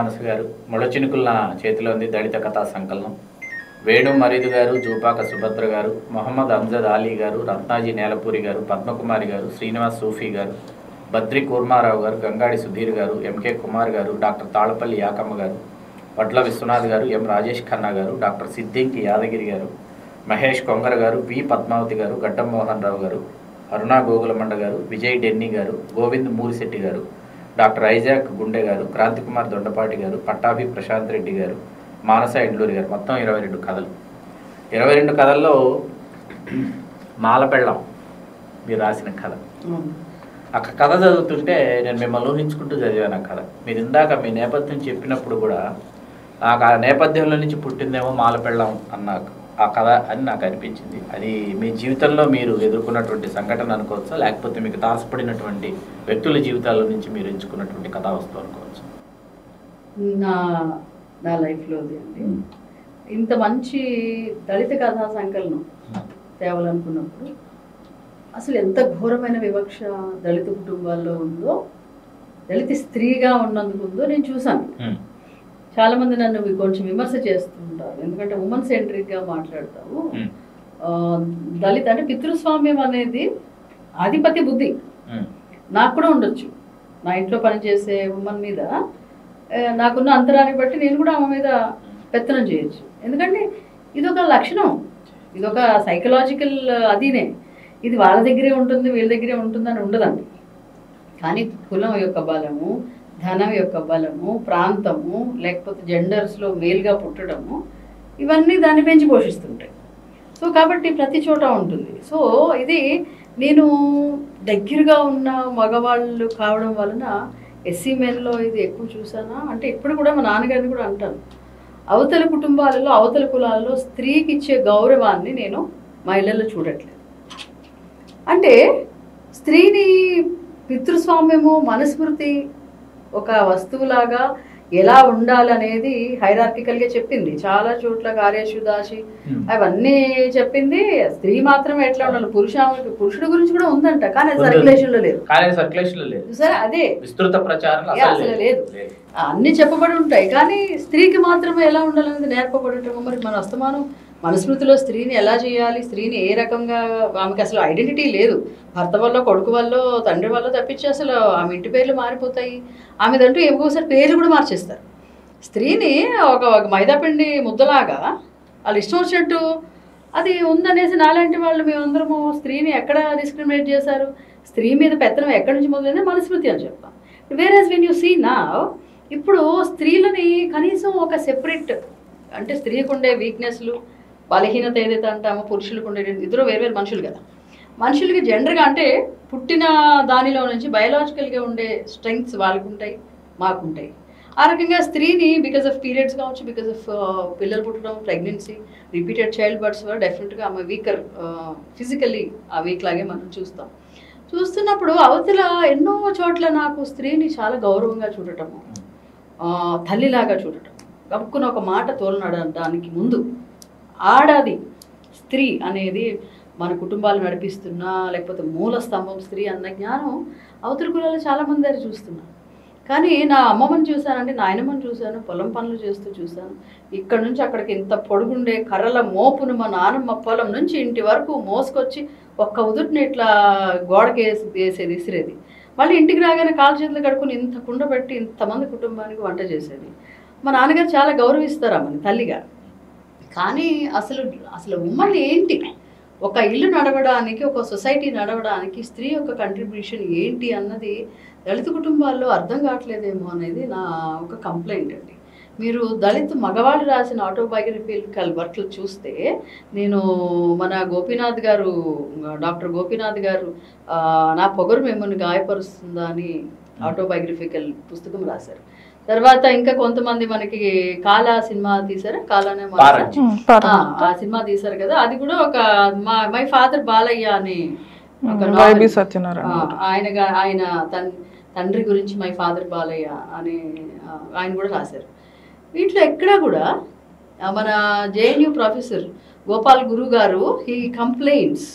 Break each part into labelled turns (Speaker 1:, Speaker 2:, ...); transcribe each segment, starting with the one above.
Speaker 1: మానస గారు ముళ్ళచినుకుల చేతిలో ఉంది దళిత కథా సంకలనం వేణు మరీదు గారు జూపాక సుభద్ర గారు మొహమ్మద్ అంజద్ అలీ గారు రత్నాజీ నేలపూరి గారు పద్మకుమారి గారు శ్రీనివాస్ సూఫీ గారు బద్రి కూర్మారావు గారు గంగాడి సుధీర్ గారు ఎంకే కుమార్ గారు డాక్టర్ తాళపల్లి యాకమ్మ గారు వడ్ల విశ్వనాథ్ గారు ఎం రాజేష్ ఖన్నా గారు డాక్టర్ సిద్దింకి యాదగిరి గారు మహేష్ కొంగర గారు వి పద్మావతి గారు గడ్డం మోహన్ రావు గారు అరుణా గోగులమండ గారు విజయ్ డెన్ని గారు గోవింద్ మూరిశెట్టి గారు డాక్టర్ ఐజాక్ గుండె గారు క్రాంతికుమార్ దొండపాటి గారు పట్టాభి ప్రశాంత్ రెడ్డి గారు మానస ఎండ్లూరి గారు మొత్తం ఇరవై రెండు కథలు ఇరవై రెండు కథల్లో మాలపెళ్ళం మీరు రాసిన కథ ఆ కథ చదువుతుంటే నేను మిమ్మల్ని ఊహించుకుంటూ చదివాను ఆ కథ మీరు ఇందాక మీ నేపథ్యం చెప్పినప్పుడు కూడా నాకు ఆ నేపథ్యంలో నుంచి పుట్టిందేమో మాలపెళ్ళం అన్న ఆ కథ అని నాకు అనిపించింది అది మీ జీవితంలో మీరు ఎదుర్కొన్నటువంటి సంఘటన అనుకోవచ్చా లేకపోతే మీకు తారసపడినటువంటి వ్యక్తుల జీవితాల నుంచి మీరు ఎంచుకున్నటువంటి కథా వస్తువు అనుకోవచ్చు
Speaker 2: నా నా లైఫ్లోది అండి ఇంత మంచి దళిత కథా సంకలనం తేవాలనుకున్నప్పుడు అసలు ఎంత ఘోరమైన వివక్ష దళిత కుటుంబాల్లో ఉందో దళిత స్త్రీగా ఉన్నందుకు ఉందో నేను చూశాను చాలా మంది నన్ను వి- కొంచెం విమర్శ చేస్తుంటారు ఎందుకంటే ఉమెన్ సెంట్రిక్గా మాట్లాడతావు
Speaker 1: మ్మ్.
Speaker 2: ఆ, దళిత అంటే పితృస్వామ్యం అనేది ఆధిపత్య బుద్ధి నాకు కూడా ఉండొచ్చు నా ఇంట్లో పనిచేసే ఉమెన్ మీద ఆ, నాకున్న అంతరాన్ని బట్టి నేను కూడా ఆమె మీద పెత్తనం చేయొచ్చు ఎందుకంటే ఇది ఒక లక్షణం ఇది ఒక సైకలాజికల్ అదినే ఇది వాళ్ళ దగ్గరే ఉంటుంది వీళ్ళ దగ్గరే ఉంటుందని ఉండదండి కానీ కులం యొక్క బలము ధనం యొక్క బలము ప్రాంతము లేకపోతే జెండర్స్లో మేల్గా పుట్టడము ఇవన్నీ దాన్ని పెంచి పోషిస్తుంటాయి సో కాబట్టి ప్రతి చోట ఉంటుంది సో ఇది నేను దగ్గరగా ఉన్న మగవాళ్ళు కావడం వలన ఎస్సీ మెన్లో ఇది ఎక్కువ చూసానా అంటే ఇప్పుడు కూడా మా నాన్నగారిని కూడా అంటాను అవతల కుటుంబాలలో అవతల కులాలలో స్త్రీకి ఇచ్చే గౌరవాన్ని నేను మహిళల్లో చూడట్లేదు అంటే స్త్రీని పితృస్వామ్యము మనస్మృతి ఒక వస్తువులాగా ఎలా ఉండాలనేది హైరార్కికల్గా చెప్పింది చాలా చోట్ల కార్యశు దాసి అవన్నీ చెప్పింది స్త్రీ మాత్రమే ఎట్లా ఉండాలి పురుష పురుషుడు గురించి కూడా ఉందంట కానీ అది
Speaker 1: ఉంది.
Speaker 2: సర్క్యులేషన్ లో లేదు
Speaker 1: కానీ సర్క్యులేషన్ లో లేదు
Speaker 2: చూసారా అదే
Speaker 1: విస్తృత ప్రచారం
Speaker 2: యా, అసలు లేదు. అన్ని చెప్పబడి ఉంటాయి కానీ స్త్రీకి మాత్రమే ఎలా ఉండాలనేది నేర్పబడి ఉంటాము మరి మన అస్తమానం మనస్మృతిలో స్త్రీని ఎలా చేయాలి స్త్రీని ఏ రకంగా ఆమెకి అసలు ఐడెంటిటీ లేదు భర్త వల్ల కొడుకు వల్ల తండ్రి వల్ల తప్పించి అసలు ఆమె ఇంటి పేర్లు మారిపోతాయి ఆమెదంటూ ఏమోసారి పేర్లు కూడా మార్చేస్తారు స్త్రీని ఒక ఒక మైదాపిండి ముద్దలాగా వాళ్ళు ఇష్టం వచ్చినట్టు అది ఉందనేసి నాలాంటి వాళ్ళు మేమందరము స్త్రీని ఎక్కడ డిస్క్రిమినేట్ చేశారు స్త్రీ మీద పెత్తనం ఎక్కడి నుంచి మొదలైంది మనుస్మృతి అని చెప్తాం వేరేస్ వెన్ యూ సీ నా ఇప్పుడు స్త్రీలని కనీసం ఒక సెపరేట్ అంటే స్త్రీకి ఉండే వీక్నెస్లు బలహీనత ఏదైతే అంటామో పురుషులకు ఉండే ఇద్దరు వేరు వేరు మనుషులు కదా మనుషులకి జెండర్గా అంటే పుట్టిన దానిలో నుంచి బయలాజికల్గా ఉండే స్ట్రెంగ్స్ వాళ్ళకు ఉంటాయి మాకుంటాయి ఆ రకంగా స్త్రీని బికాస్ ఆఫ్ పీరియడ్స్ కావచ్చు బికాస్ ఆఫ్ పిల్లలు పుట్టడం ప్రెగ్నెన్సీ రిపీటెడ్ చైల్డ్ బర్త్స్ వల్ల డెఫినెట్గా ఆమె వీకర్ ఫిజికల్లీ ఆ వీక్ లాగే మనం చూస్తాం చూస్తున్నప్పుడు అవతల ఎన్నో చోట్ల నాకు స్త్రీని చాలా గౌరవంగా చూడటము ఆ, తల్లిలాగా చూడటం గబుక్కున ఒక మాట తోలనడానికి ముందు ఆడాది స్త్రీ అనేది మన కుటుంబాలు నడిపిస్తున్నా లేకపోతే మూల స్తంభం స్త్రీ అన్న జ్ఞానం అవతల కులాలు చాలా మంది దగ్గర చూస్తున్నా కానీ నా అమ్మమ్మని చూశానంటే నాయనమ్మని చూశాను పొలం పనులు చేస్తూ చూశాను ఇక్కడ నుంచి అక్కడికి ఇంత పొడుగుండే కర్రల మోపును మా నానమ్మ పొలం నుంచి ఇంటి వరకు మోసుకొచ్చి ఒక్క ఉదుటిని ఇట్లా గోడకి వేసి వేసేది ఇసిరేది మళ్ళీ ఇంటికి రాగానే కాలు చేతులు కడుక్కుని ఇంత కుండ పెట్టి ఇంతమంది కుటుంబానికి వంట చేసేది మా నాన్నగారు చాలా గౌరవిస్తారు ఆమెను తల్లిగా కానీ అసలు అసలు ఉమ్మడి ఏంటి ఒక ఇల్లు నడవడానికి ఒక సొసైటీ నడవడానికి స్త్రీ యొక్క కంట్రిబ్యూషన్ ఏంటి అన్నది దళిత కుటుంబాల్లో అర్థం కావట్లేదేమో అనేది నా ఒక కంప్లైంట్ అండి మీరు దళిత మగవాళ్ళు రాసిన ఆటోబయోగ్రఫికల్ వర్క్లు చూస్తే నేను మన గోపీనాథ్ గారు డాక్టర్ గోపీనాథ్ గారు ఆ, నా పొగరు మిమ్మల్ని గాయపరుస్తుందా అని ఆటోబయోగ్రఫికల్ పుస్తకం రాశారు తర్వాత ఇంకా కొంతమంది మనకి కాలా సినిమా తీసారా కాలానే మన-
Speaker 1: పారంజి.
Speaker 2: ఆ, ఆ సినిమా తీశారు కదా అది కూడా ఒక మా మై ఫాదర్ బాలయ్య అని ఒక novel.
Speaker 3: వైబి సత్యనారాయణ
Speaker 2: ఆ, ఆయన గా- ఆయన తన్ తండ్రి గురించి మై ఫాదర్ బాలయ్య అని ఆ, ఆయన కూడా రాశారు వీటిలో ఎక్కడా కూడా ఆ, మన జేఎన్యు ప్రొఫెసర్ గోపాల్ గురు గారు హీ కంప్లైంట్స్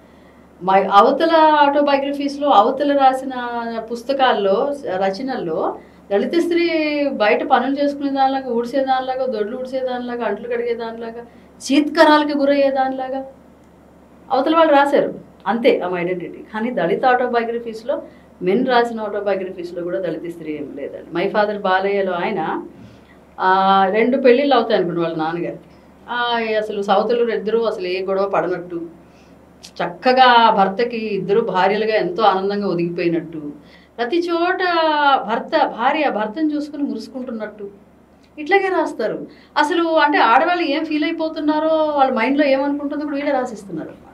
Speaker 2: మై అవతల ఆటోబయోగ్రఫీస్లో అవతల రాసిన పుస్తకాల్లో రచనల్లో దళిత స్త్రీ బయట పనులు చేసుకునే దానిలాగా ఊడ్చే దానిలాగా దొడ్లు ఊడ్చే దానిలాగా అంట్లు కడిగే దానిలాగా చీత్కరాలకి గురయ్యే దానిలాగా అవతల వాళ్ళు రాశారు అంతే ఆ ఐడెంటిటీ కానీ దళిత ఆటోబయోగ్రఫీస్లో మెన్ రాసిన ఆటోబయోగ్రఫీస్లో కూడా దళిత స్త్రీ ఏం లేదండి మై ఫాదర్ బాలయ్యలో ఆయన ఆ, రెండు పెళ్ళిళ్ళు అవుతాయి అనుకోండి వాళ్ళ నాన్నగారికి ఆ, అసలు సవతులు ఇద్దరు అసలు ఏ గొడవ పడనట్టు చక్కగా భర్తకి ఇద్దరు భార్యలుగా ఎంతో ఆనందంగా ఒదిగిపోయినట్టు ప్రతి చోట భర్త భార్య భర్తను చూసుకుని మురుసుకుంటున్నట్టు ఇట్లాగే రాస్తారు అసలు అంటే ఆడవాళ్ళు ఏం ఫీల్ అయిపోతున్నారో వాళ్ళ మైండ్లో ఏమనుకుంటుందో కూడా వీళ్ళే రాసిస్తున్నారు అనమాట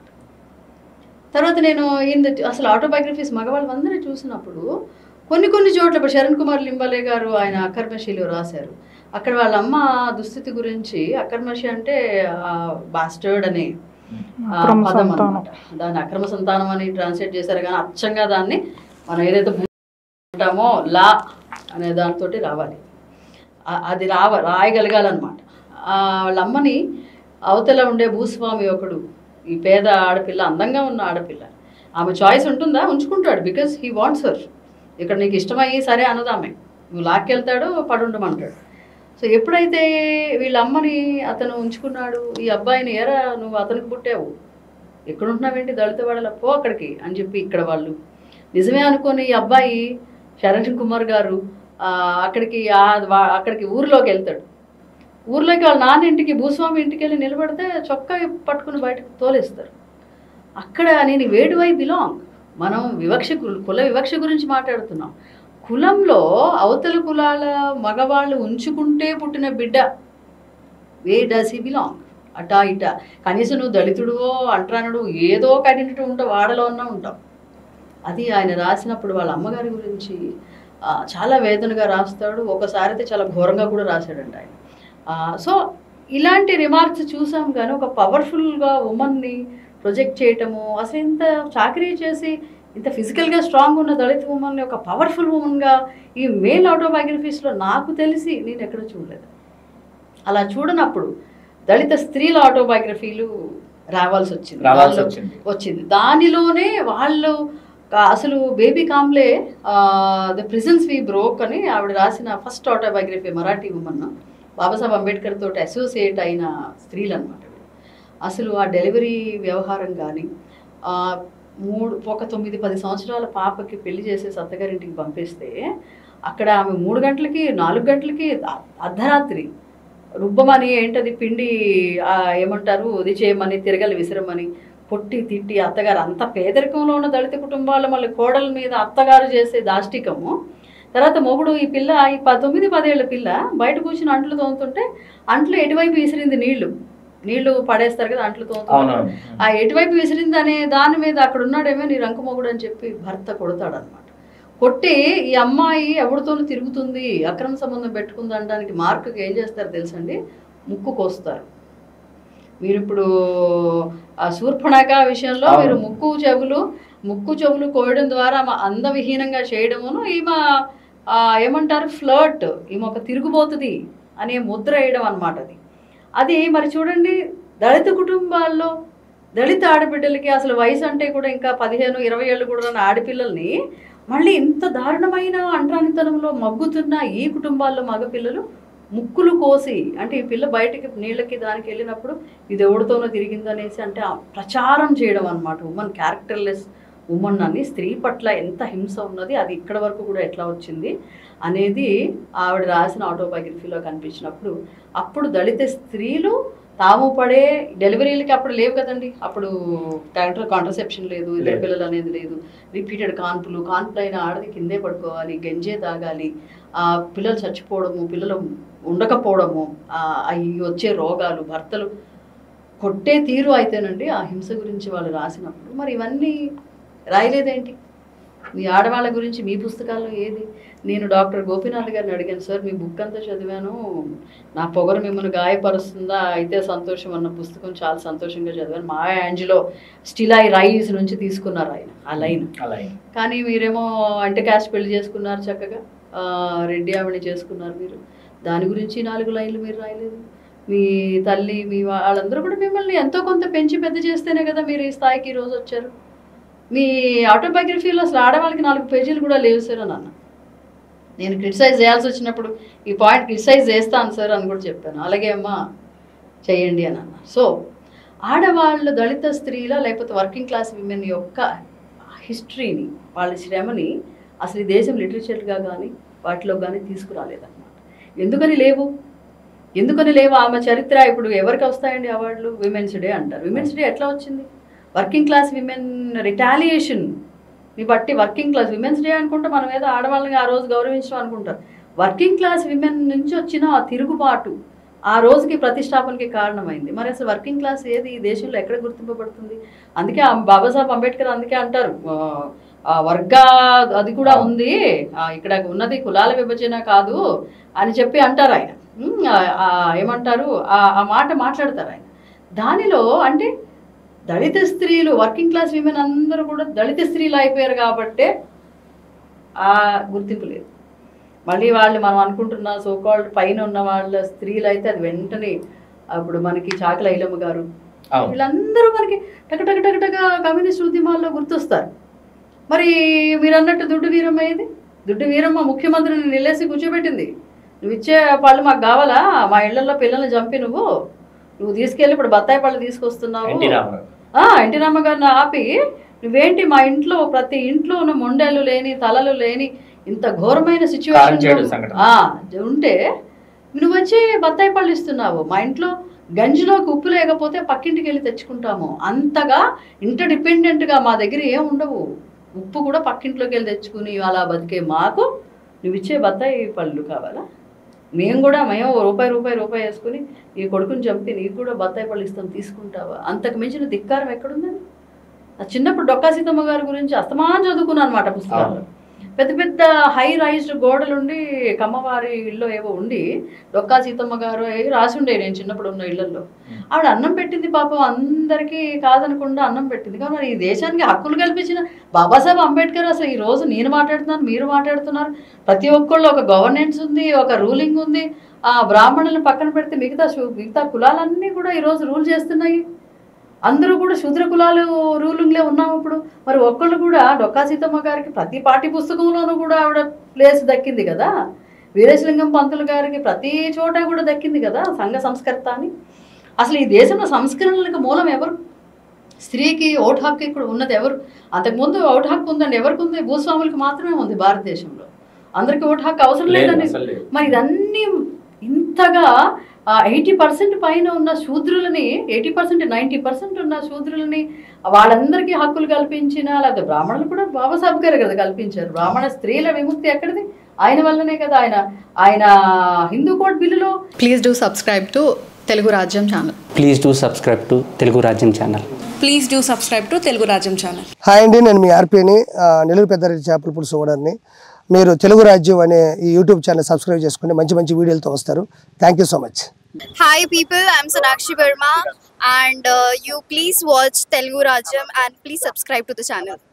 Speaker 2: తర్వాత నేను ఈయన అసలు ఆటోబయోగ్రఫీస్ మగవాళ్ళు అందరూ చూసినప్పుడు కొన్ని కొన్ని చోట్ల ఇప్పుడు శరణ్ కుమార్ లింబాలే గారు ఆయన అకర్మషిలో రాశారు అక్కడ వాళ్ళ అమ్మ దుస్థితి గురించి అకర్మషి అంటే బాస్టర్డ్ అనే ఆ,
Speaker 3: అక్రమ
Speaker 2: పదం
Speaker 3: సంతానం.
Speaker 2: అన్నమాట దాన్ని అక్రమ సంతానం అని ట్రాన్స్లేట్ చేశారు కానీ అచ్చంగా దాన్ని మనం ఏదైతే అంటామో లా అనే దాంతో రావాలి ఆ- అది రావ రాయగలగాలన్నమాట ఆ, వాళ్ళ అమ్మని అవతల ఉండే భూస్వామి ఒకడు ఈ పేద ఆడపిల్ల అందంగా ఉన్న ఆడపిల్ల ఆమె చాయిస్ ఉంటుందా ఉంచుకుంటాడు బికాస్ హీ వాంట్స్ హర్ ఇక్కడ నీకు ఇష్టమయ్యి సరే అనదామె నువ్వు లాక్కెళ్తాడు పడుండమంటాడు సో ఎప్పుడైతే వీళ్ళ అమ్మని అతను ఉంచుకున్నాడు ఈ అబ్బాయిని ఏరా నువ్వు అతనికి పుట్టావు ఎక్కడ ఉంటున్నావేంటి దళిత వాడల పో అక్కడికి అని చెప్పి ఇక్కడ వాళ్ళు నిజమే అనుకొని ఈ అబ్బాయి శరణ్ కుమార్ గారు ఆ, అక్కడికి ఆ- వా- అక్కడికి ఊరిలోకి వెళ్తాడు ఊర్లోకి వాళ్ళ నాన్న ఇంటికి భూస్వామి ఇంటికి వెళ్ళి నిలబడితే చొక్కా పట్టుకుని బయటకు తోలేస్తారు అక్కడ నేను వేడి వై బిలాంగ్ మనం వివక్ష గు- కుల వివక్ష గురించి మాట్లాడుతున్నాం కులంలో అవతల కులాల మగవాళ్ళు ఉంచుకుంటే పుట్టిన బిడ్డ వే డస్ హీ బిలాంగ్ అటా ఇటా కనీసం నువ్వు దళితుడువో అంట్రానుడు ఏదో ఒక ఐడెంటిటీ ఉంటావు వాడలో ఉన్నా ఉంటావు అది ఆయన రాసినప్పుడు వాళ్ళ అమ్మగారి గురించి ఆ, చాలా వేదనగా రాస్తాడు ఒకసారి అయితే చాలా ఘోరంగా కూడా రాశాడండి ఆయన ఆ, సో ఇలాంటి రిమార్క్స్ చూసాం కానీ ఒక పవర్ఫుల్గా ఉమెన్ని ప్రొజెక్ట్ చేయటము అసలు ఇంత చాకరీ చేసి ఇంత ఫిజికల్గా స్ట్రాంగ్ ఉన్న దళిత ఉమెన్ని ఒక పవర్ఫుల్ ఉమెన్గా ఈ మేల్ ఆటోబయోగ్రఫీస్లో నాకు తెలిసి నేను ఎక్కడ చూడలేదు అలా చూడనప్పుడు దళిత స్త్రీల ఆటోబయోగ్రఫీలు రావాల్సి వచ్చింది
Speaker 1: రావాల్సి
Speaker 2: వాళ్ళు-
Speaker 1: వచ్చింది
Speaker 2: వచ్చింది దానిలోనే వాళ్ళు కా- అసలు Baby Kamble the prisons we broke అని ఆవిడ రాసిన first autobiography Marathi woman Babasaheb Ambedkar తోటి అసోసియేట్ అయిన స్త్రీలు అనమాట అసలు ఆ డెలివరీ వ్యవహారం కానీ మూడు ఒక తొమ్మిది పది సంవత్సరాల పాపకి పెళ్లి చేసేసి అత్తగారింటికి పంపిస్తే అక్కడ ఆమె మూడు గంటలకి నాలుగు గంటలకి అ- అర్ధరాత్రి రుబ్బమని ఏంటది పిండి ఆ, ఏమంటారు ఇది చేయమని తిరగలి విసిరమని పొట్టి తిట్టి అత్తగారు అంత పేదరికంలో ఉన్న దళిత కుటుంబాల మళ్ళీ కోడల మీద అత్తగారు చేసే దాష్టికము తర్వాత మొగుడు ఈ పిల్ల ఈ ప- తొమ్మిది పదేళ్ల పిల్ల బయట కూర్చుని అంట్లు తోముతుంటే అంట్లు ఎటువైపు విసిరింది నీళ్లు నీళ్లు పడేస్తారు కదా అంట్లు తోముతుంటే
Speaker 1: అవునవును
Speaker 2: ఆ ఎటువైపు విసిరింది అనే దాని మీద అక్కడ ఉన్నాడేమో నీ రంకు మొగుడు అని చెప్పి భర్త కొడతాడు అనమాట కొట్టి ఈ అమ్మాయి ఎవరితోనూ తిరుగుతుంది అక్రమ సంబంధం పెట్టుకుంది అనడానికి మార్కుకి ఏం చేస్తారు తెలుసండి ముక్కు కోస్తారు మీరు ఇప్పుడు ఆ శూర్పణక విషయంలో
Speaker 1: అవును.
Speaker 2: మీరు ముక్కు చెవులు ముక్కు చెవులు కోయడం ద్వారా ఆమె అందవిహీనంగా చేయడమును ఈమె ఆ, ఏమంటారు ఫ్లర్ట్ ఈమె ఒక తిరుగుబోతుంది అనే ముద్ర వేయడం అనమాట అది అది మరి చూడండి దళిత కుటుంబాల్లో దళిత ఆడబిడ్డలకి అసలు వయసు అంటే కూడా ఇంకా పదిహేను ఇరవై ఏళ్ళు కూడా ఉన్న ఆడపిల్లల్ని మళ్ళీ ఇంత దారుణమైన అంటరానితనంలో మగ్గుతున్న ఈ కుటుంబాల్లో మగపిల్లలు ముక్కులు కోసి అంటే ఈ పిల్ల బయటికి నీళ్ళకి దానికి వెళ్ళినప్పుడు ఇది ఎవరితోనో తిరిగిందనేసి అంటే ఆ ప్రచారం చేయడం అనమాట ఉమెన్ క్యారెక్టర్లెస్ ఉమెన్ అని స్త్రీ పట్ల ఎంత హింస ఉన్నది అది ఇక్కడ వరకు కూడా ఎట్లా వచ్చింది అనేది ఆవిడ రాసిన ఆటోబయోగ్రఫీలో కనిపించినప్పుడు అప్పుడు దళిత స్త్రీలు తాము పడే డెలివరీలకి అప్పుడు లేవు కదండి అప్పుడు క్యారెక్టర్ కాంట్రసెప్షన్ లేదు ఇద్దరు
Speaker 1: లేదు.
Speaker 2: పిల్లలు అనేది లేదు రిపీటెడ్ కాన్పులు కాన్పులు అయిన ఆడది కిందే పడుకోవాలి గంజే తాగాలి ఆ పిల్లలు చచ్చిపోవడము పిల్లలు ఉండకపోవడము ఆ అవి వచ్చే రోగాలు భర్తలు కొట్టే తీరు అయితేనండి ఆ హింస గురించి వాళ్ళు రాసినప్పుడు మరి ఇవన్నీ రాయలేదేంటి మీ ఆడవాళ్ళ గురించి మీ పుస్తకాల్లో ఏది నేను డాక్టర్ గోపీనాథ్ గారిని అడిగాను సార్ మీ బుక్ అంతా చదివాను నా పొగరు మిమ్మల్ని గాయపరుస్తుందా అయితే సంతోషం అన్న పుస్తకం చాలా సంతోషంగా చదివాను మా యాంజిలో స్టిల్ ఐ రైజ్ నుంచి తీసుకున్నారు ఆయన ఆ లైన్
Speaker 1: అలా
Speaker 2: కానీ మీరేమో అంటే క్యాస్ట్ పెళ్లి చేసుకున్నారు చక్కగా ఆ, రెడ్డి ఆవిడని చేసుకున్నారు మీరు దాని గురించి నాలుగు లైన్లు మీరు రాయలేదు మీ తల్లి మీ వా- వాళ్ళందరూ కూడా మిమ్మల్ని ఎంతో కొంత పెంచి పెద్ద చేస్తేనే కదా మీరు ఈ స్థాయికి ఈ రోజు వచ్చారు మీ ఆటోబయోగ్రఫీలో అసలు ఆడవాళ్ళకి నాలుగు పేజీలు కూడా లేవు సార్ అని అన్న నేను క్రిటిసైజ్ చేయాల్సి వచ్చినప్పుడు ఈ పాయింట్ క్రిటిసైజ్ చేస్తాను సార్ అని కూడా చెప్పాను అలాగే అమ్మా చేయండి అని అన్నారు సో ఆడవాళ్ళు దళిత స్త్రీల లేకపోతే వర్కింగ్ క్లాస్ విమెన్ యొక్క హిస్టరీని వాళ్ళ శ్రమని అసలు ఈ దేశం లిటరేచర్గా కానీ వాటిలో కానీ తీసుకురాలేదన్నమాట ఎందుకని లేవు ఎందుకని లేవు ఆమె చరిత్ర ఇప్పుడు ఎవరికి వస్తాయండి అవార్డులు విమెన్స్ డే అంటారు విమెన్స్ డే ఎట్లా వచ్చింది వర్కింగ్ క్లాస్ విమెన్ రిటాలియేషన్ ని బట్టి వర్కింగ్ క్లాస్ విమెన్స్ డే అనుకుంటే మనం ఏదో ఆడవాళ్ళని ఆ రోజు గౌరవించడం అనుకుంటారు వర్కింగ్ క్లాస్ విమెన్ నుంచి వచ్చిన ఆ తిరుగుబాటు ఆ రోజుకి ప్రతిష్టాపనకి కారణమైంది మరి అసలు వర్కింగ్ క్లాస్ ఏది ఈ దేశంలో ఎక్కడ గుర్తింపబడుతుంది అందుకే ఆ బాబాసాహెబ్ అంబేద్కర్ అందుకే అంటారు ఆ, ఆ వర్గ అది కూడా ఉంది ఆ, ఇక్కడ ఉన్నది కులాల విభజన కాదు అని చెప్పి అంటారు ఆయన ఉమ్, ఆ- ఆ ఏమంటారు ఆ ఆ మాట మాట్లాడతారు ఆయన దానిలో అంటే దళిత స్త్రీలు వర్కింగ్ క్లాస్ విమెన్ అందరూ కూడా దళిత స్త్రీలు అయిపోయారు కాబట్టే ఆ గుర్తింపు లేదు మళ్ళీ వాళ్ళు మనం అనుకుంటున్న సోకాల్డ్ పైన ఉన్న వాళ్ళ స్త్రీలు అయితే అది వెంటనే అప్పుడు మనకి చాకల ఐలమ్మ గారు
Speaker 1: అవును
Speaker 2: వీళ్ళందరూ మనకి టక టక టక టక కమ్యూనిస్ట్ ఉద్యమాల్లో గుర్తొస్తారు మరి మీరు అన్నట్టు దుడ్డు వీరమ్మ ఏది దుడ్డు వీరమ్మ ముఖ్యమంత్రిని నిలేసి కూర్చోబెట్టింది నువ్వు ఇచ్చే పళ్ళు మాకు కావాలా మా ఇళ్లలో పిల్లల్ని చంపి నువ్వు నువ్వు తీసుకెళ్ళి ఇప్పుడు బత్తాయి పళ్ళు తీసుకొస్తున్నావు
Speaker 1: ఎన్టీ రామారావు
Speaker 2: ఆ, ఎన్టీ రామగారిని ఆపి నువ్వేంటి మా ఇంట్లో ప్రతి ఇంట్లో ఉన్న మొండెలు లేని తలలు లేని ఇంత ఘోరమైన
Speaker 1: కారం
Speaker 2: సిచ్యువేషన్
Speaker 1: చేయడం సంఘటన.
Speaker 2: ఉంటే నువ్వు వచ్చి బత్తాయి పళ్ళు ఇస్తున్నావు మా ఇంట్లో గంజిలోకి ఉప్పు లేకపోతే పక్కింటికి వెళ్ళి తెచ్చుకుంటాము అంతగా ఇంటర్ డిపెండెంట్గా మా దగ్గర ఏం ఉండవు ఉప్పు కూడా పక్కింట్లోకి వెళ్ళి తెచ్చుకుని అలా బతికే మాకు నువ్వు ఇచ్చే బత్తాయి పళ్ళు కావాలా మేము కూడా మేము రూపాయి రూపాయి రూపాయి వేసుకుని ఈ కొడుకుని చంపి నీకు కూడా బత్తాయి పళ్ళు ఇస్తాం తీసుకుంటావా అంతకు మించిన ధిక్కారం ఎక్కడుందని ఆ చిన్నప్పుడు డొక్కా సీతమ్మ గారి గురించి అస్తమానం చదువుకున్నాను అనమాట పుస్తకాలు పెద్ద పెద్ద హై రైజ్డ్ గోడలుండి కమ్మవారి ఇల్లు ఏవో ఉండి డొక్కా సీతమ్మ గారు ఏవి రాసి ఉండే నేను చిన్నప్పుడు ఉన్న ఇళ్లలో ఆవిడ అన్నం పెట్టింది పాపం అందరికీ కాదనకుండా అన్నం పెట్టింది కానీ మరి ఈ దేశానికి హక్కులు కల్పించిన బాబాసాహెబ్ అంబేద్కర్ అసలు ఈ రోజు నేను మాట్లాడుతున్నాను మీరు మాట్లాడుతున్నారు ప్రతి ఒక్కళ్ళు ఒక గవర్నెన్స్ ఉంది ఒక రూలింగ్ ఉంది ఆ బ్రాహ్మణులను పక్కన పెడితే మిగతా శు- మిగతా కులాలన్నీ కూడా ఈరోజు రూల్ చేస్తున్నాయి అందరూ కూడా శూద్ర కులాలు రూలింగ్లే ఉన్నాం ఇప్పుడు మరి ఒక్కళ్ళు కూడా డొక్కా సీతమ్మ గారికి ప్రతి పాఠ్య పుస్తకంలోనూ కూడా ఆవిడ ప్లేస్ దక్కింది కదా వీరేశలింగం పంతులు గారికి ప్రతి చోట కూడా దక్కింది కదా సంఘ సంస్కర్త అని అసలు ఈ దేశంలో సంస్కరణలకు మూలం ఎవరు స్త్రీకి ఓటు హక్కు ఇక్కడ ఉన్నది ఎవరు అంతకుముందు ఓటు హక్కు ఉందండి ఎవరికి ఉంది భూస్వాములకు మాత్రమే ఉంది భారతదేశంలో అందరికీ ఓటు హక్కు అవసరం
Speaker 1: లేదు
Speaker 2: లేదండి
Speaker 1: అసలు లేదు
Speaker 2: మరి ఇదన్నీ ఇంతగా ఎయిటీ పర్సెంట్ పైన ఉన్న శూద్రులని ఎయిటీ పర్సెంట్ నైంటీ పర్సెంట్ ఉన్న శూద్రులని వాళ్ళందరికీ హక్కులు కల్పించిన లేకపోతే బ్రాహ్మణులు కూడా బాబాసాహెబ్ గారు కదా కల్పించారు బ్రాహ్మణ స్త్రీల విముక్తి ఎక్కడిది ఆయన వల్లనే కదా ఆయన ఆయన హిందూ కోడ్ బిల్లులో
Speaker 3: please do subscribe to Telugu Rajyam channel
Speaker 4: please do subscribe to Telugu Rajyam channel
Speaker 5: please do subscribe to Telugu Rajyam channel
Speaker 6: hi అండి నేను మీ ఆర్పీని ఆ, నెల్లూరు పెద్దారెడ్డి చేపల పులుసు ఓనర్ని మీరు తెలుగు రాజ్యం అనే ఈ యూట్యూబ్ ఛానల్ సబ్స్క్రైబ్ చేసుకుని మంచి మంచి వీడియోలతో వస్తారు thank you so much
Speaker 7: Hi people, I'm Sonakshi Verma and uh, you please watch Telugu Rajam and please subscribe to the channel.